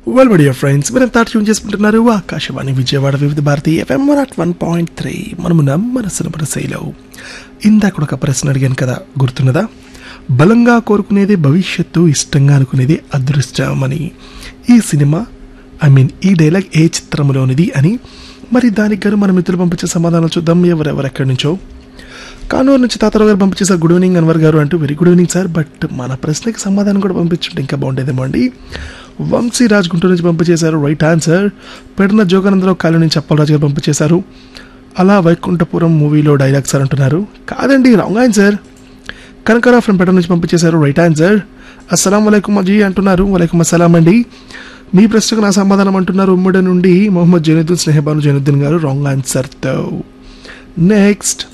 well dear friends మీరు తాట tune చేసుకుంటున్నారు Akashvani Vijayawada Vividh Bharati FM at one point three మనము మనసును మనసైలో ఇందాక ఒక ప్రశ్న అడిగాను కదా గుర్తున్నదా బలంగా కోరుకునేది భవిష్యత్తు ఇష్టంగా అనుకునేది అదృష్టమని ఈ సినిమా ఐ మీన్ ఈ డైలాగ్ ఏ చిత్రంలోనిది అని మరి దానికి గాను మన మిత్రులు పంపించే సమాధానాలు చూద్దాం ఎవరెవరు ఎక్కడి నుంచో కానూరు నుంచి తాతారావు గారు పంపించేసారు గుడ్ ఈవినింగ్ అన్వర్ గారు అంటూ very good evening sir but మన ప్రశ్నకి సమాధానం కూడా పంపించుంటే ఇంకా బాగుండేదేమో అండి వంశీ రాజ్ గుంటూరు నుంచి పంపించేశారు రైట్ ఆన్సర్ పెడన జోగానందరావు కాలు నుంచి అప్పలరాజు గారు పంపించేశారు అలా వైకుంఠపురం మూవీలో డైలాగ్ సార్ అంటున్నారు కాదండి రాంగ్ ఆన్సర్ కనకరా ఫ్రమ్ పెడ నుంచి పంపించేశారు రైట్ ఆన్సర్ అస్సలం వలైకుమ్ అజీ అంటున్నారు వలైకుమ్ అస్సలాం అండి మీ ప్రశ్నకు నా సమాధానం అంటున్నారు ఉమ్మడి నుండి మొహమ్మద్ జైనుద్దీన్ స్నేహబాను జైనుద్దీన్ గారు రాంగ్ ఆన్సర్తో నెక్స్ట్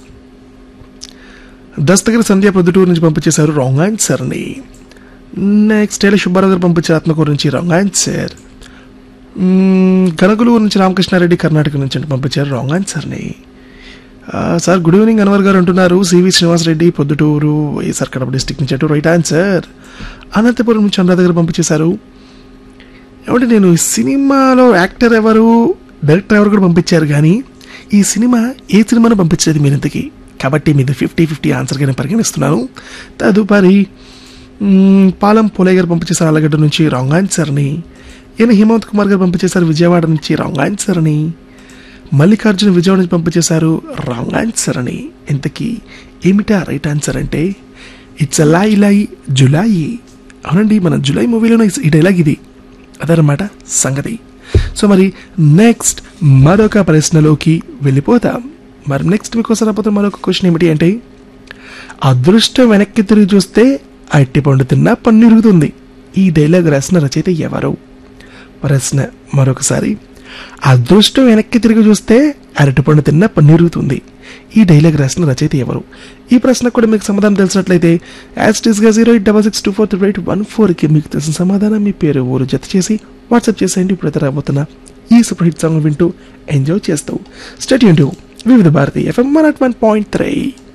దస్తగిరి సంధ్య ప్రొద్దుటూరు నుంచి పంపించేశారు రాంగ్ ఆన్సర్ని నెక్స్ట్ ఏళ్ళ సుబ్బారావు గారు పంపించారు ఆత్మకూరు నుంచి రాంగ్ ఆన్సర్ కనకులూరు నుంచి రామకృష్ణారెడ్డి కర్ణాటక నుంచి అంటే పంపించారు రాంగ్ ఆన్సర్ని sir good evening Anwar garu అంటున్నారు CV Srinivasareddy Proddatur YSR Kadapa district నుంచి అటు రైట్ ఆన్సర్ అనంతపురం నుంచి అనురాధ గారు పంపించేశారు ఏమంటే నేను ఈ సినిమాలో యాక్టర్ ఎవరు డైరెక్టర్ ఎవరు కూడా పంపించారు కానీ ఈ సినిమా ఏ సినిమాను పంపించేది మీరు ఇంతకి కాబట్టి మీది ఫిఫ్టీ ఫిఫ్టీ ఆన్సర్గా నేను పరిగణిస్తున్నాను తదుపరి మ్మ్, పాలం పోలయ్య గారు పంపించేశారు ఆలగడ్డ నుంచి రాంగ్ ఆన్సర్ని ఈయన హిమంత్ కుమార్ గారు పంపించేశారు విజయవాడ నుంచి రాంగ్ ఆన్సర్ని మల్లికార్జున విజయవాడ నుంచి పంపించేశారు రాంగ్ ఆన్సర్ అని ఇంతకీ ఏమిటా రైట్ ఆన్సర్ అంటే ఇట్స్ లాయి లాయి జులాయి అవునండి మన జులై మూవీలోనే ఈ డైలాగ్ ఇది అదనమాట సంగతి సో మరి నెక్స్ట్ మరొక ప్రశ్నలోకి వెళ్ళిపోతాం మరి నెక్స్ట్ మీకోసం రాకపోతే మరొక క్వశ్చన్ ఏమిటి అంటే అదృష్టం వెనక్కి తిరిగి చూస్తే అట్టి పండు తిన్నా పన్నిరుగుతుంది ఈ డైలాగ్ రాసిన రచయిత ఎవరు ప్రశ్న మరొకసారి అదృష్టం వెనక్కి తిరిగి చూస్తే అరటిపండు తిన్నా పన్నీరుగుతుంది ఈ డైలాగ్ రాసిన రచయిత ఎవరు ఈ ప్రశ్నకు కూడా మీకు సమాధానం తెలిసినట్లయితే యాస్టీస్గా zero eight double six two four three eight one ఫోర్కి మీకు తెలిసిన సమాధానం మీ పేరు ఊరు జత చేసి వాట్సాప్ చేసేయండి ఇప్పుడు రాబోతున్న ఈ సూపర్ హిట్ సాంగ్ వింటూ ఎంజాయ్ చేస్తావు స్టేట్ Vividh Bharati FM one at one point three